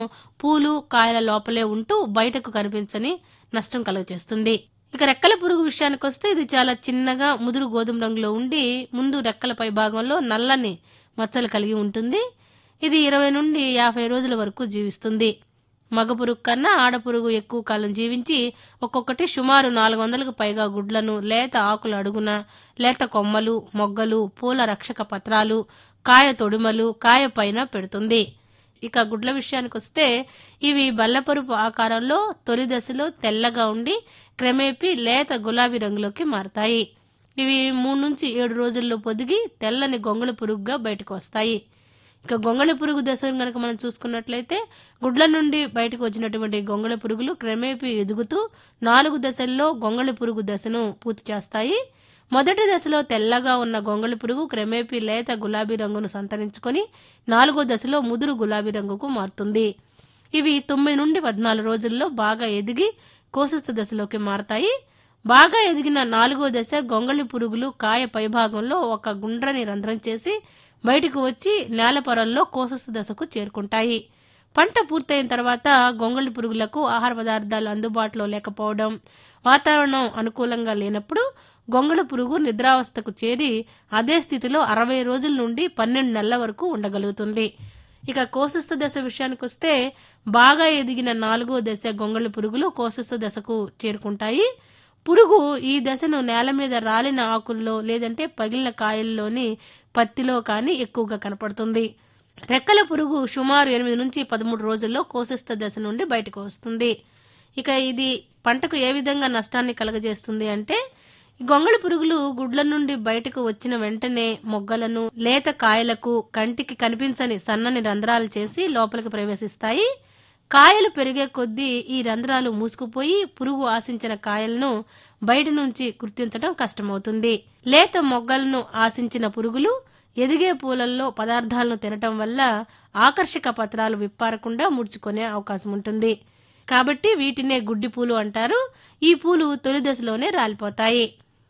పూలు కాయల లోపలే ఉంటూ బయటకు కనిపించని నష్టం కలుగజేస్తుంది ఇక రెక్కల పురుగు విషయానికి వస్తే ఇది చాలా చిన్నగా ముదురు గోధుమ రంగులో ఉండి ముందు రెక్కల పై భాగంలో నల్లని మచ్చలు కలిగి ఉంటుంది ఇది ఇరవై నుండి యాభై రోజుల వరకు జీవిస్తుంది మగ పురుగు కన్నా ఆడపురుగు ఎక్కువ కాలం జీవించి ఒక్కొక్కటి సుమారు నాలుగు వందలకు పైగా గుడ్లను లేత ఆకుల అడుగున లేత కొమ్మలు మొగ్గలు పూల రక్షక పత్రాలు కాయ తొడిమలు కాయ పైన పెడుతుంది ఇక గుడ్ల విషయానికి వస్తే ఇవి బల్లపరుపు ఆకారంలో తొలి దశలో తెల్లగా ఉండి క్రమేపీ లేత గులాబీ రంగులోకి మారతాయి ఇవి మూడు నుంచి ఏడు రోజుల్లో పొదిగి తెల్లని గొంగళి పురుగుగా బయటకు వస్తాయి ఇక గొంగళి పురుగు దశను కనుక మనం చూసుకున్నట్లయితే గుడ్ల నుండి బయటకు వచ్చినటువంటి గొంగళి పురుగులు క్రమేపీ ఎదుగుతూ నాలుగు దశల్లో గొంగళి పురుగు దశను పూర్తి చేస్తాయి మొదటి దశలో తెల్లగా ఉన్న గొంగళి పురుగు క్రమేపీ లేత గులాబీ రంగును సంతరించుకొని నాలుగో దశలో ముదురు గులాబీ రంగుకు మారుతుంది ఇవి తొమ్మిది నుండి పద్నాలుగు రోజుల్లో బాగా ఎదిగి కోశస్థ దశలోకి మారతాయి బాగా ఎదిగిన నాలుగో దశ గొంగళి పురుగులు కాయ పైభాగంలో ఒక గుండ్రని రంధ్రం చేసి బయటకు వచ్చి నేల పొరల్లో కోశస్థ దశకు చేరుకుంటాయి పంట పూర్తయిన తర్వాత గొంగళి పురుగులకు ఆహార పదార్థాలు అందుబాటులో లేకపోవడం వాతావరణం అనుకూలంగా లేనప్పుడు గొంగళి పురుగు నిద్రావస్థకు చేరి అదే స్థితిలో అరవై రోజుల నుండి పన్నెండు నెలల వరకు ఉండగలుగుతుంది ఇక కోశస్థ దశ విషయానికి వస్తే బాగా ఎదిగిన నాలుగో దశ గొంగళి పురుగులు కోశస్థ దశకు చేరుకుంటాయి పురుగు ఈ దశను నేల మీద రాలిన ఆకుల్లో లేదంటే పగిలిన కాయల్లోని పత్తిలో కానీ ఎక్కువగా కనపడుతుంది రెక్కల పురుగు సుమారు ఎనిమిది నుంచి పదమూడు రోజుల్లో కోశస్థ దశ నుండి బయటకు వస్తుంది ఇక ఇది పంటకు ఏ విధంగా నష్టాన్ని కలగజేస్తుంది అంటే ఈ గొంగళి పురుగులు గుడ్ల నుండి బయటకు వచ్చిన వెంటనే మొగ్గలను లేత కాయలకు కంటికి కనిపించని సన్నని రంధ్రాలు చేసి లోపలికి ప్రవేశిస్తాయి కాయలు పెరిగే కొద్దీ ఈ రంధ్రాలు మూసుకుపోయి పురుగు ఆశించిన కాయలను బయట నుంచి గుర్తించడం కష్టమవుతుంది లేత మొగ్గలను ఆశించిన పురుగులు ఎదిగే పూలల్లో పదార్థాలను తినటం వల్ల ఆకర్షక పత్రాలు విప్పారకుండా ముడుచుకునే అవకాశం ఉంటుంది కాబట్టి వీటినే గుడ్డి పూలు అంటారు ఈ పూలు తొలి దశలోనే రాలిపోతాయి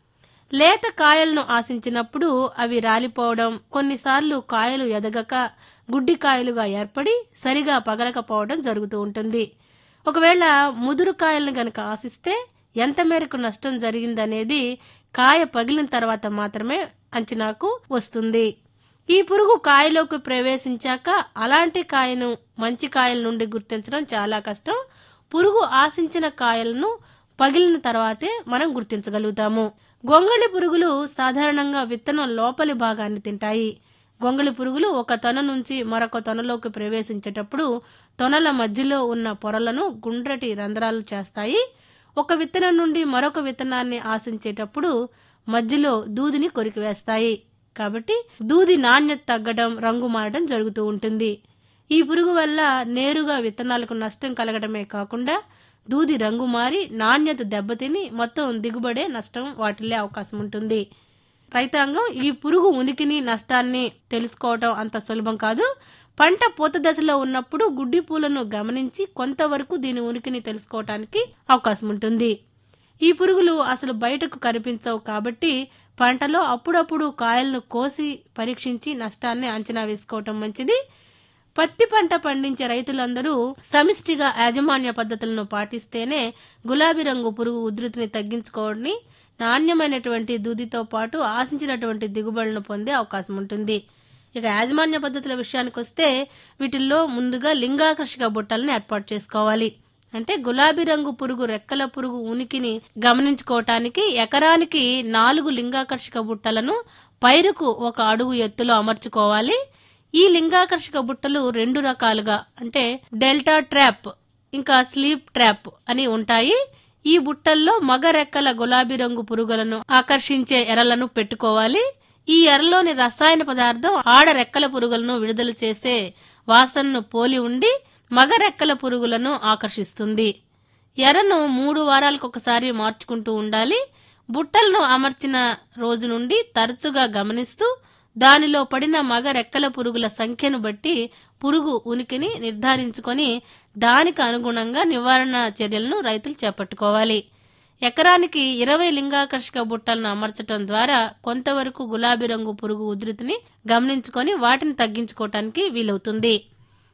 లేత కాయలను ఆశించినప్పుడు అవి రాలిపోవడం కొన్నిసార్లు కాయలు ఎదగక గుడ్డి కాయలుగా ఏర్పడి సరిగా పగలకపోవడం జరుగుతూ ఉంటుంది ఒకవేళ ముదురు కాయలను గనక ఆశిస్తే ఎంత మేరకు నష్టం జరిగిందనేది కాయ పగిలిన తర్వాత మాత్రమే అంచనాకు వస్తుంది ఈ పురుగు కాయలోకి ప్రవేశించాక అలాంటి కాయను మంచి కాయల నుండి గుర్తించడం చాలా కష్టం పురుగు ఆశించిన కాయలను పగిలిన తర్వాతే మనం గుర్తించగలుగుతాము గొంగళి పురుగులు సాధారణంగా విత్తనం లోపలి భాగాన్ని తింటాయి గొంగళి పురుగులు ఒక తొన నుంచి మరొక తొనలోకి ప్రవేశించేటప్పుడు తొనల మధ్యలో ఉన్న పొరలను గుండ్రటి రంధ్రాలు చేస్తాయి ఒక విత్తనం నుండి మరొక విత్తనాన్ని ఆశించేటప్పుడు మధ్యలో దూదిని కొరికివేస్తాయి కాబట్టి దూది నాణ్యత తగ్గడం రంగు మారడం జరుగుతూ ఉంటుంది ఈ పురుగు వల్ల నేరుగా విత్తనాలకు నష్టం కలగడమే కాకుండా దూది రంగు మారి నాణ్యత దెబ్బతిని మొత్తం దిగుబడే నష్టం వాటిల్లే అవకాశం ఉంటుంది రైతాంగం ఈ పురుగు ఉనికిని నష్టాన్ని తెలుసుకోవటం అంత సులభం కాదు పంట పూత దశలో ఉన్నప్పుడు గుడ్డి పూలను గమనించి కొంతవరకు దీని ఉనికిని తెలుసుకోవటానికి అవకాశం ఉంటుంది ఈ పురుగులు అసలు బయటకు కనిపించవు కాబట్టి పంటలో అప్పుడప్పుడు కాయలను కోసి పరీక్షించి నష్టాన్ని అంచనా వేసుకోవటం మంచిది పత్తి పంట పండించే రైతులందరూ సమిష్టిగా యాజమాన్య పద్ధతులను పాటిస్తేనే గులాబీ రంగు పురుగు ఉధృతిని తగ్గించుకోవడాన్ని నాణ్యమైనటువంటి దూదితో పాటు ఆశించినటువంటి దిగుబడులను పొందే అవకాశం ఉంటుంది ఇక యాజమాన్య పద్ధతుల విషయానికి వస్తే వీటిల్లో ముందుగా లింగాకర్షక బుట్టలను ఏర్పాటు చేసుకోవాలి అంటే గులాబీ రంగు పురుగు రెక్కల పురుగు ఉనికిని గమనించుకోవటానికి ఎకరానికి నాలుగు లింగాకర్షక బుట్టలను పైరుకు ఒక అడుగు ఎత్తులో అమర్చుకోవాలి ఈ లింగాకర్షక బుట్టలు రెండు రకాలుగా అంటే డెల్టా ట్రాప్ ఇంకా స్లీప్ ట్రాప్ అని ఉంటాయి ఈ బుట్టల్లో మగ రెక్కల గులాబీ రంగు పురుగులను ఆకర్షించే ఎరలను పెట్టుకోవాలి ఈ ఎరలోని రసాయన పదార్థం ఆడ రెక్కల పురుగులను విడుదల చేసే వాసనను పోలి ఉండి మగ రెక్కల పురుగులను ఆకర్షిస్తుంది ఎరను మూడు వారాలకు ఒకసారి మార్చుకుంటూ ఉండాలి బుట్టలను అమర్చిన రోజు నుండి తరచుగా గమనిస్తూ దానిలో పడిన మగ రెక్కల పురుగుల సంఖ్యను బట్టి పురుగు ఉనికిని నిర్ధారించుకొని దానికి అనుగుణంగా నివారణ చర్యలను రైతులు చేపట్టుకోవాలి ఎకరానికి ఇరవై లింగాకర్షక బుట్టలను అమర్చటం ద్వారా కొంతవరకు గులాబీ రంగు పురుగు ఉధృతిని గమనించుకొని వాటిని తగ్గించుకోవటానికి వీలవుతుంది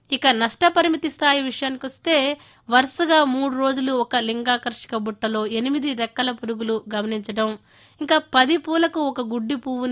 ఇక నష్టపరిమితి స్థాయి విషయానికి వస్తే వరుసగా మూడు రోజులు ఒక లింగాకర్షక బుట్టలో ఎనిమిది రెక్కల పురుగులు గమనించడం ఇంకా పది పూలకు ఒక గుడ్డి పువ్వుని